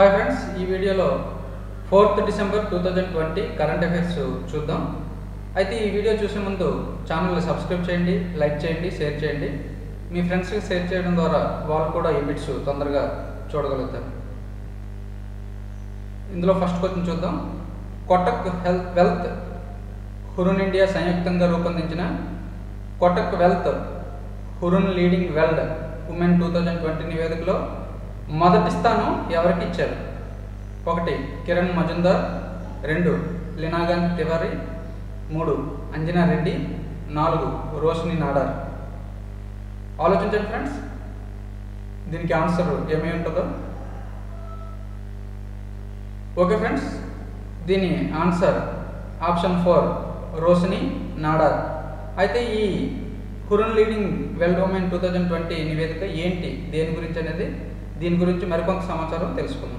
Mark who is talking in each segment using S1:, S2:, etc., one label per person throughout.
S1: hi friends ఈ వీడియోలో fourth December two thousand twenty current affairs చూద్దాం అయితే ఈ వీడియో చూసే ముందు ఛానల్ని సబ్స్క్రైబ్ చేయండి లైక్ చేయండి షేర్ చేయండి మీ ఫ్రెండ్స్కి షేర్ చేయడం ద్వారా వాళ్ళు కూడా ఈ బిట్స్ తొందరగా చూడగలుగుతారు ఇందులో ఫస్ట్ క్వశ్చన్ చూద్దాం Kotak health wealth Hurun India సంయుక్తంగా రూపొందించిన Kotak wealth Hurun leading wealthy women two thousand twenty నివేదికలో మొదటి స్థానం ఎవరికి ఇచ్చారు ఒకటి కిరణ్ మజుందార్ రెండు లీనాగాంధీ తివారీ మూడు అంజనా రెడ్డి నాలుగు రోషిని నాడార్ ఆలోచించండి ఫ్రెండ్స్ దీనికి ఆన్సర్ ఏమై ఉంటుందో ఓకే ఫ్రెండ్స్ దీని answer option four Roshni Nadar అయితే ఈ Hurun leading wealthy women two thousand twenty నివేదిక ఏంటి దేని గురించి అనేది దీని గురించి మరికొంత సమాచారం తెలుసుకుందాం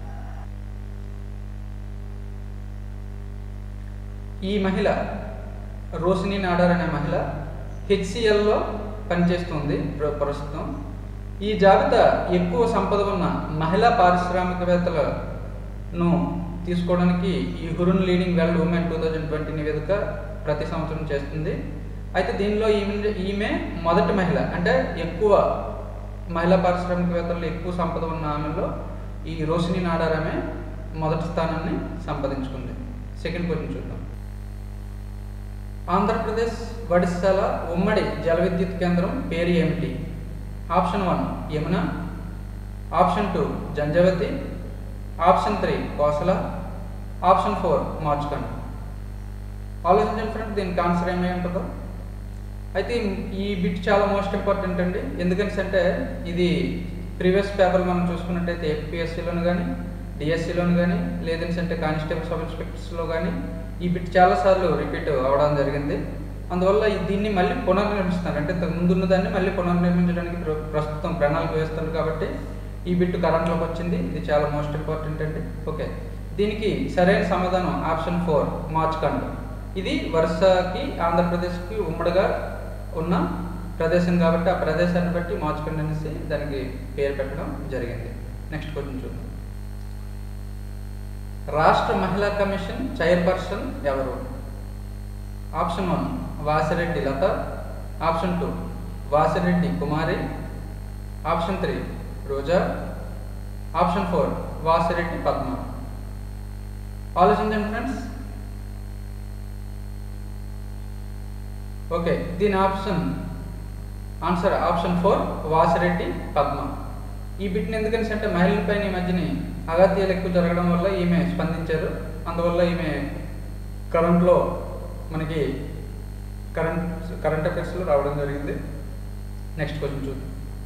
S1: ఈ మహిళ రోషిని నాడార్ అనే మహిళ హెచ్సిఎల్లో పనిచేస్తుంది ప్ర- ప్రస్తుతం ఈ జాబితా ఎక్కువ సంపద ఉన్న మహిళా పారిశ్రామికవేత్తలను తీసుకోవడానికి ఈ Hurun leading wealthy women two thousand twenty నివేదిక ప్రతి సంవత్సరం చేస్తుంది అయితే దీనిలో ఈమె ఈమె మొదటి మహిళ అంటే ఎక్కువ మహిళా పారిశ్రామికవేత్తలు ఎక్కువ సంపద ఉన్న ఆమెలో ఈ రోషిని నాడార్ ఆమె మొదటి స్థానాన్ని సంపాదించుకుంది సెకండ్ క్వశ్చన్ చూద్దాం ఆంధ్రప్రదేశ్ వడిశాల ఉమ్మడి జల విద్యుత్ కేంద్రం పేరు ఏమిటి option one Yamuna option two Janjavati option three Kosala option four Machkund ఆలోచించండి ఫ్రెండ్ దీనికి ఆన్సర్ ఏమై ఉంటుందో అయితే ఈ బిట్ చాలా మోస్ట్ ఇంపార్టెంట్ అండి ఎందుకని అంటే ఇది ప్రీవియస్ పేపర్ మనం చూసుకున్నట్టయితే ఏపీఎస్సీలోను కానీ డిఎస్సిలోను కానీ లేదని అంటే కానిస్టేబుల్ సబ్ ఇన్స్పెక్టర్స్లో కానీ ఈ బిట్ చాలాసార్లు రిపీట్ అవ్వడం జరిగింది అందువల్ల ఈ- దీన్ని మళ్ళీ పునర్నిర్మిస్తున్నారు అంటే ఇంతకు ముందున్న దాన్ని మళ్ళీ పునర్నిర్మించడానికి ప్ర- ప్రస్తుతం ప్రణాళిక వేస్తున్నారు కాబట్టి ఈ బిట్ కరెంట్లోకి వచ్చింది ఇది చాలా మోస్ట్ ఇంపార్టెంట్ అండి ఓకే దీనికి సరైన సమాధానం ఆప్షన్ ఫోర్ మార్చ్కండ్ ఇది వరుసకి ఆంధ్రప్రదేశ్కి ఉమ్మడిగా ఉన్న ప్రదేశం కాబట్టి ఆ ప్రదేశాన్ని బట్టి మార్చుకండి అనేసి దానికి పేరు పెట్టడం జరిగింది నెక్స్ట్ క్వశ్చన్ చూద్దాం రాష్ట్ర మహిళా కమిషన్ చైర్పర్సన్ ఎవరు option one Vasireddy Latha option two Vasireddy Kumari option three Roja option four Vasireddy Padma ఆలోచించండి ఫ్రెండ్స్ ఓకే దీని option answer option four Vasireddy Padma ఈ బిట్ని ఎందుకని అంటే మహిళలపైన ఈ మధ్యని అగత్యాలు ఎక్కువ జరగడం వల్ల ఈమె స్పందించారు అందువల్ల ఈమె కరెంట్లో మనకి కరెంట్ కరెంట్ అఫైర్స్లో రావడం జరిగింది నెక్స్ట్ క్వశ్చన్ చూద్దాం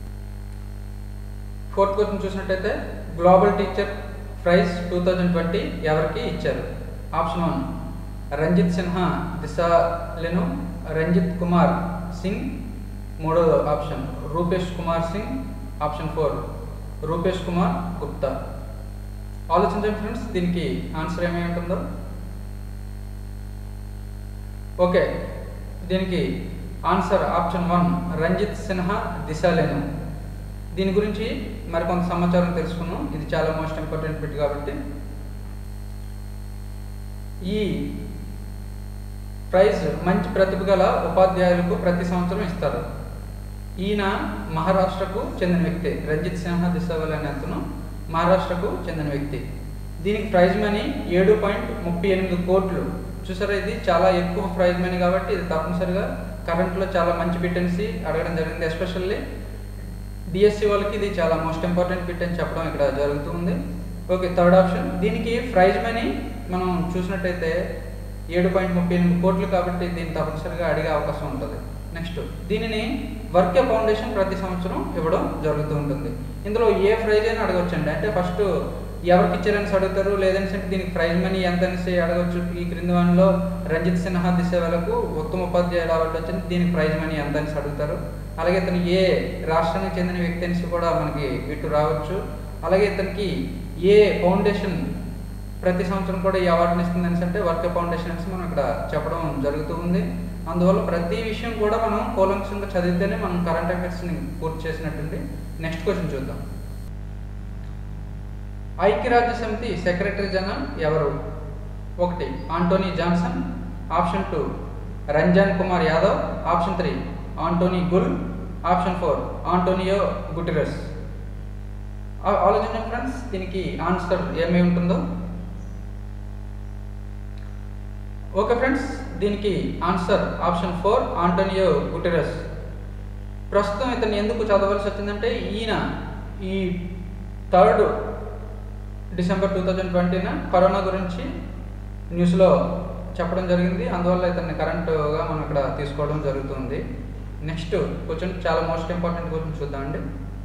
S1: ఫోర్త్ క్వశ్చన్ చూసినట్టయితే global teacher prize two thousand twenty ఎవరికి ఇచ్చారు ఆప్షన్ వన్ రంజిత్ సిన్హా దిశాలెను రంజిత్ కుమార్ సింగ్ మూడో option Rupesh Kumar Singh option four Rupesh Kumar Gupta ఆలోచించండి ఫ్రెండ్స్ దీనికి ఆన్సర్ ఏమై ఉంటుందో ఓకే దీనికి answer option one Ranjit Sinha దిశాలేను దీని గురించి మరికొంత సమాచారం తెలుసుకున్నాం ఇది చాలా మోస్ట్ ఇంపార్టెంట్ బిట్ కాబట్టి ఈ ప్రైజ్ మంచి ప్రతిభ గల ఉపాధ్యాయులకు ప్రతి సంవత్సరం ఇస్తారు ఈయన మహారాష్ట్రకు చెందిన వ్యక్తి రంజిత్ సిన్హా దిశావల్ అనే అతను మహారాష్ట్రకు చెందిన వ్యక్తి దీనికి ప్రైజ్ మనీ ఏడు పాయింట్ ముప్పై ఎనిమిది కోట్లు చూసారా ఇది చాలా ఎక్కువ ప్రైజ్ మనీ కాబట్టి ఇది తప్పనిసరిగా కరెంట్లో చాలా మంచి బిట్ అనేసి అడగడం జరిగింది ఎస్పెషల్లీ డిఎస్సి వాళ్ళకి ఇది చాలా మోస్ట్ ఇంపార్టెంట్ బిట్ అని చెప్పడం ఇక్కడ జరుగుతుంది ఓకే థర్డ్ ఆప్షన్ దీనికి ప్రైజ్ మనీ మనం చూసినట్టయితే ఏడు పాయింట్ ముప్పై ఎనిమిది కోట్లు కాబట్టి దీన్ని తప్పనిసరిగా అడిగే అవకాశం ఉంటుంది నెక్స్ట్ దీనిని వర్క్ ఫౌండేషన్ ప్రతి సంవత్సరం ఇవ్వడం జరుగుతూ ఉంటుంది ఇందులో ఏ ప్రైజ్ అయినా అడగవచ్చండి అంటే ఫస్ట్ ఎవరికి ఇచ్చారని అడుగుతారు లేదంటే అంటే దీనికి ప్రైజ్ మనీ ఎంత అనేసి అడగవచ్చు ఈ క్రింది వానిలో రంజిత్ సిన్హా దిశలకు ఉత్తమ ఉపాధ్యాయుడు అవార్డు వచ్చింది దీనికి ప్రైజ్ మనీ ఎంత అనేసి అడుగుతారు అలాగే ఇతను ఏ రాష్ట్రానికి చెందిన వ్యక్తి అనేసి కూడా మనకి ఇటు రావచ్చు అలాగే ఇతనికి ఏ ఫౌండేషన్ ప్రతి సంవత్సరం కూడా ఈ అవార్డుని ఇస్తుంది అనేసి అంటే వర్క్ ఫౌండేషన్ అనేసి మనం ఇక్కడ చెప్పడం జరుగుతూ ఉంది అందువల్ల ప్రతి విషయం కూడా మనం కూలంకషంగా చదివితేనే మనం కరెంట్ అఫైర్స్ని పూర్తి చేసినట్టుంది నెక్స్ట్ క్వశ్చన్ చూద్దాం ఐక్యరాజ్య సమితి సెక్రటరీ జనరల్ ఎవరు ఒకటి Antony Johnson option two Ramzan Kumar Yadav option three Antony Gul option four Antonio Guterres ఆ- ఆలోచించండి ఫ్రెండ్స్ దీనికి ఆన్సర్ ఏమై ఉంటుందో ఓకే ఫ్రెండ్స్ దీనికి answer option four Antonio Guterres ప్రస్తుతం ఇతన్ని ఎందుకు చదవలసి వచ్చిందంటే ఈయన ఈ థర్డ్ డిసెంబర్ టూ థౌజండ్ ట్వంటీన కరోనా గురించి న్యూస్లో చెప్పడం జరిగింది అందువల్ల ఇతన్ని కరెంటుగా మనం ఇక్కడ తీసుకోవడం జరుగుతుంది నెక్స్ట్ క్వశ్చన్ చాలా మోస్ట్ ఇంపార్టెంట్ క్వశ్చన్ చూద్దామండి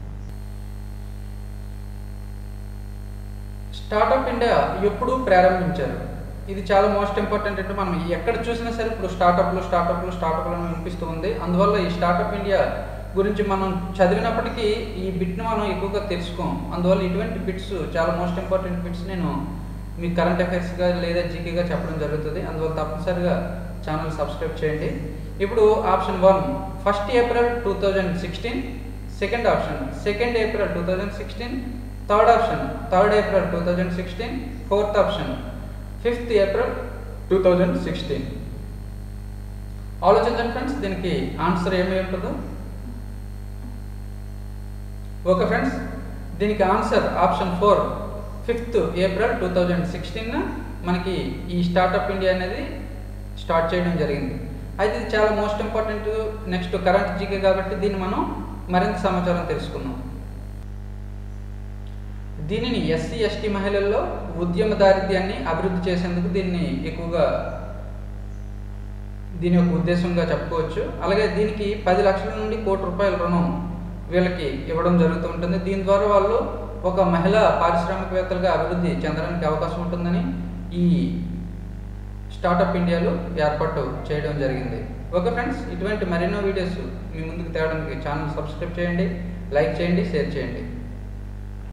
S1: స్టార్టప్ ఇండియా ఎప్పుడు ప్రారంభించారు ఇది చాలా మోస్ట్ ఇంపార్టెంట్ అంటే మనం ఎక్కడ చూసినా సరే ఇప్పుడు స్టార్టప్లు స్టార్టప్లు స్టార్టప్లు అని వినిపిస్తూ ఉంది అందువల్ల ఈ స్టార్టప్ ఇండియా గురించి మనం చదివినప్పటికీ ఈ బిట్ను మనం ఎక్కువగా తెలుసుకోం అందువల్ల ఇటువంటి బిట్స్ చాలా మోస్ట్ ఇంపార్టెంట్ బిట్స్ నేను మీకు కరెంట్ అఫైర్స్గా లేదా జీకేగా చెప్పడం జరుగుతుంది అందువల్ల తప్పనిసరిగా ఛానల్ సబ్స్క్రైబ్ చేయండి ఇప్పుడు option one first April two thousand sixteen second option second April two thousand sixteen third option third April two thousand sixteen fourth option fifth April two thousand sixteen ఆలోచించండి friends దీనికి answer ఏమి ఉంటుందో okay friends దీనికి answer option four fifth April two thousand sixteen మనకి ఈ startup India అనేది start చేయడం జరిగింది అయితే ఇది చాలా most important next current GK కాబట్టి దీన్ని మనం మరింత సమాచారం తెలుసుకుందాం దీనిని ఎస్సీ ఎస్టీ మహిళల్లో ఉద్యమ దారిద్ర్యాన్ని అభివృద్ధి చేసేందుకు దీన్ని ఎక్కువగా దీని యొక్క ఉద్దేశంగా చెప్పుకోవచ్చు అలాగే దీనికి పది లక్షల నుండి కోటి రూపాయల రుణం వీళ్ళకి ఇవ్వడం జరుగుతూ ఉంటుంది దీని ద్వారా వాళ్ళు ఒక మహిళా పారిశ్రామికవేత్తలుగా అభివృద్ధి చెందడానికి అవకాశం ఉంటుందని ఈ స్టార్టప్ ఇండియాలో ఏర్పాటు చేయడం జరిగింది ఓకే ఫ్రెండ్స్ ఇటువంటి మరెన్నో వీడియోస్ మీ ముందుకు తేవడానికి ఛానల్ సబ్స్క్రైబ్ చేయండి లైక్ చేయండి షేర్ చేయండి